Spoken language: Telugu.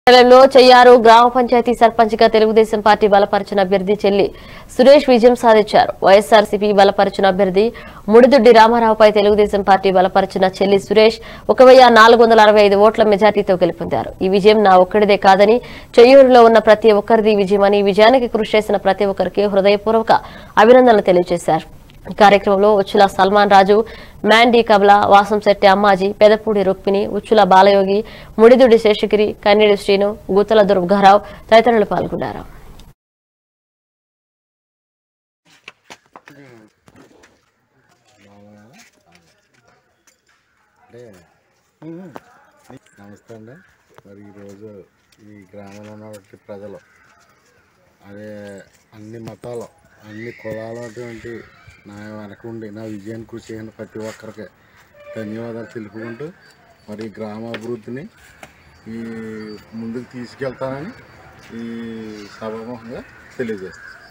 మండలంలో చెయ్యారు గ్రామ పంచాయతీ సర్పంచ్ గా తెలుగుదేశం పార్టీ బలపరిచిన అభ్యర్థి చెల్లి సురేష్ విజయం సాధించారు వైఎస్ఆర్సీపీ బలపరిచిన అభ్యర్థి ముడిదొడ్డి రామారావుపై తెలుగుదేశం పార్టీ బలపరిచిన చెల్లి సురేష్ ఒక వెయ్యి నాలుగు వందల అరవై ఐదు ఓట్ల మెజార్టీతో గెలుపొందారు ఈ విజయం నా ఒక్కడిదే కాదని చెయ్యూరులో ఉన్న ప్రతి ఒక్కరిది విజయమని ఈ విజయానికి కృషి చేసిన ప్రతి ఒక్కరికి హృదయపూర్వక అభినందనలు తెలియజేశారు ఈ కార్యక్రమంలో ఉచ్చుల సల్మాన్ రాజు మ్యాండీ కబలా వాసంశెట్టి అమ్మాజీ పెదపూడి రుక్మిణి ఉచ్చుల బాలయోగి ముడిదుడి శేషగిరి కన్నీడి శ్రీను గుత్తల దుర్గారావు తదితరులు పాల్గొన్నారు అంటే నమస్తే అండి మరి ఈరోజు ఈ గ్రామంలో ఉన్నటువంటి ప్రజలు అదే అన్ని మతాలు అన్ని కులాలటువంటి నా వెనక ఉండి నా విజయాన్ని కృషి చేసిన ప్రతి ఒక్కరికి ధన్యవాదాలు తెలుపుకుంటూ మరి ఈ గ్రామ అభివృద్ధిని ఈ ముందుకు తీసుకెళ్తానని ఈ సభాముఖంగా తెలియజేస్తాను